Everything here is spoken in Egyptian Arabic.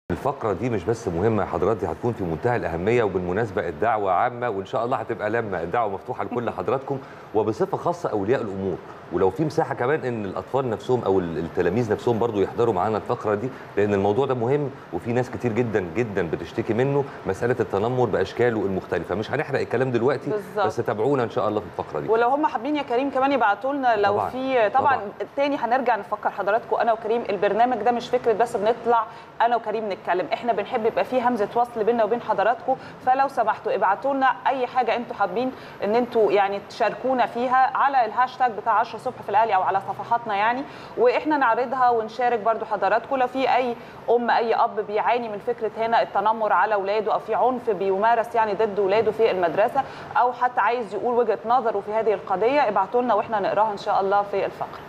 الفقرة دي مش بس مهمة يا حضرات دي هتكون في منتهى الأهمية وبالمناسبة الدعوة عامة وإن شاء الله هتبقى لما الدعوة مفتوحة لكل حضراتكم وبصفة خاصة أولياء الأمور ولو في مساحة كمان إن الأطفال نفسهم أو التلاميذ نفسهم برضو يحضروا معانا الفقرة دي لأن الموضوع ده مهم وفي ناس كتير جدا جدا بتشتكي منه مسألة التنمر بأشكاله المختلفة مش هنحرق الكلام دلوقتي بالظبط. بس تابعونا إن شاء الله في الفقرة دي ولو هم حابين يا كريم كمان يبعتوا لنا لو طبعاً. في طبعا, طبعاً. تاني هنرجع نفكر حضراتكم انا وكريم البرنامج ده مش فكره بس بنطلع انا وكريم نتكلم احنا بنحب يبقى فيه همزه وصل بيننا وبين حضراتكم فلو سمحتوا ابعتوا لنا اي حاجه انتوا حابين ان انتوا يعني تشاركونا فيها على الهاشتاج بتاع 10 الصبح في الاهلي او على صفحاتنا يعني واحنا نعرضها ونشارك برضو حضراتكم لو في اي ام اي اب بيعاني من فكره هنا التنمر على اولاده او في عنف بيمارس يعني ضد اولاده في المدرسه او حتى عايز يقول وجهه نظره في هذه القضيه ابعتوا لنا واحنا نقراها ان شاء الله في الفقره